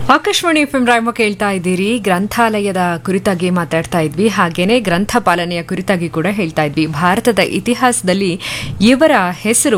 Akashvani F M ರಾಯಮ ಕೇಳ್ತಾ ಇದ್ದೀರಿ ಗ್ರಂಥಾಲಯದ ಕುರಿತಾಗಿ ಮಾತಾಡ್ತಾ ಇದ್ವಿ ಹಾಗೇನೆ ಗ್ರಂಥ ಪಾಲನೆಯ ಕುರಿತಾಗಿ ಕೂಡ ಹೇಳ್ತಾ ಇದ್ವಿ ಭಾರತದ ಇತಿಹಾಸದಲ್ಲಿ ಇವರ ಹೆಸರು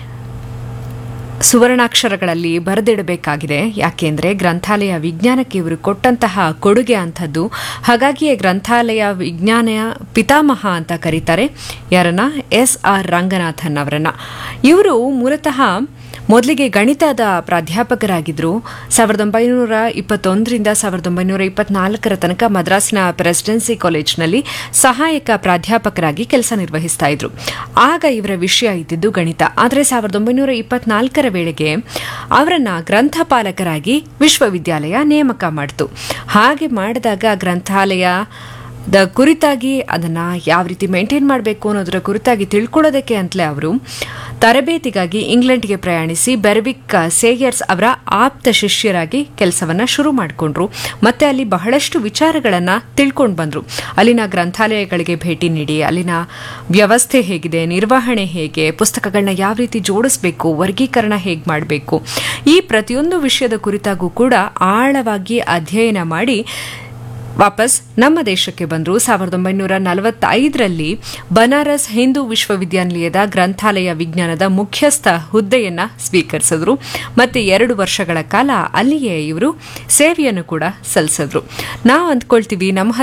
ಸುವರ್ಣಾಕ್ಷರಗಳಲ್ಲಿ ಬರೆದಿಡಬೇಕಾಗಿದೆ ಯಾಕೆಂದ್ರೆ ಗ್ರಂಥಾಲಯ ವಿಜ್ಞಾನಕ್ಕೆ ಇವರು ಕೊಟ್ಟಂತಹ ಕೊಡುಗೆ ಅಂಥದ್ದು ಹಾಗಾಗಿಯೇ ಗ್ರಂಥಾಲಯ ವಿಜ್ಞಾನ ಪಿತಾಮಹ ಅಂತ ಕರೀತಾರೆ ಯಾರನ್ನ ಎಸ್ ಆರ್ ರಂಗನಾಥನ್ ಅವರನ್ನ ಇವರು ಮೂಲತಃ ಮೊದಲಿಗೆ ಗಣಿತದ ಪ್ರಾಧ್ಯಾಪಕರಾಗಿದ್ದರು ಸಾವಿರದ ಒಂಬೈನೂರ ಇಪ್ಪತ್ತೊಂದರಿಂದ ಸಾವಿರದ ಒಂಬೈನೂರ ಇಪ್ಪತ್ನಾಲ್ಕರ ತನಕ ಮದ್ರಾಸಿನ ಪ್ರೆಸಿಡೆನ್ಸಿ ಕಾಲೇಜ್ನಲ್ಲಿ ಸಹಾಯಕ ಪ್ರಾಧ್ಯಾಪಕರಾಗಿ ಕೆಲಸ ನಿರ್ವಹಿಸ್ತಾ ಇದ್ರು ಆಗ ಇವರ ವಿಷಯ ಇದ್ದಿದ್ದು ಗಣಿತ ಆದರೆ ಸಾವಿರದ ಒಂಬೈನೂರ ಇಪ್ಪತ್ನಾಲ್ಕರ ವೇಳೆಗೆ ಅವರನ್ನ ಗ್ರಂಥಪಾಲಕರಾಗಿ ವಿಶ್ವವಿದ್ಯಾಲಯ ನೇಮಕ ಮಾಡಿತು ಹಾಗೆ ಮಾಡಿದಾಗ ಗ್ರಂಥಾಲಯ ದ ಕುರಿತಾಗಿ ಅದನ್ನ ಯಾವ ರೀತಿ ಮೇಂಟೈನ್ ಮಾಡಬೇಕು ಅನ್ನೋದರ ಕುರಿತಾಗಿ ತಿಳ್ಕೊಳ್ಳೋದಕ್ಕೆ ಅಂತಲೇ ಅವರು ತರಬೇತಿಗಾಗಿ ಇಂಗ್ಲೆಂಡ್ಗೆ ಪ್ರಯಾಣಿಸಿ ಬೆರ್ವಿಕ್ ಸೇಯರ್ಸ್ ಅವರ ಆಪ್ತ ಶಿಷ್ಯರಾಗಿ ಕೆಲಸವನ್ನ ಶುರು ಮಾಡಿಕೊಂಡ್ರು ಮತ್ತೆ ಅಲ್ಲಿ ಬಹಳಷ್ಟು ವಿಚಾರಗಳನ್ನ ತಿಳ್ಕೊಂಡು ಬಂದ್ರು ಅಲ್ಲಿನ ಗ್ರಂಥಾಲಯಗಳಿಗೆ ಭೇಟಿ ನೀಡಿ ಅಲ್ಲಿನ ವ್ಯವಸ್ಥೆ ಹೇಗಿದೆ ನಿರ್ವಹಣೆ ಹೇಗೆ ಪುಸ್ತಕಗಳನ್ನ ಯಾವ ರೀತಿ ಜೋಡಿಸಬೇಕು ವರ್ಗೀಕರಣ ಹೇಗೆ ಮಾಡಬೇಕು ಈ ಪ್ರತಿಯೊಂದು ವಿಷಯದ ಕುರಿತಾಗೂ ಕೂಡ ಆಳವಾಗಿ ಅಧ್ಯಯನ ಮಾಡಿ ವಾಪಸ್ ನಮ್ಮ ದೇಶಕ್ಕೆ ಬಂದರು ಸಾವಿರದ ಒಂಬೈನೂರ ನಲವತ್ತೈದರಲ್ಲಿ ಬನಾರಸ್ ಹಿಂದೂ ವಿಶ್ವವಿದ್ಯಾನಿಲಯದ ಗ್ರಂಥಾಲಯ ವಿಜ್ಞಾನದ ಮುಖ್ಯಸ್ಥ ಹುದ್ದೆಯನ್ನ ಸ್ವೀಕರಿಸಿದ್ರು ಮತ್ತೆ ಎರಡು ವರ್ಷಗಳ ಕಾಲ ಅಲ್ಲಿಯೇ ಇವರು ಸೇವೆಯನ್ನು ಕೂಡ ಸಲ್ಲಿಸಿದ್ರು ನಾವು ಅಂದ್ಕೊಳ್ತೀವಿ ನಮ್ಮ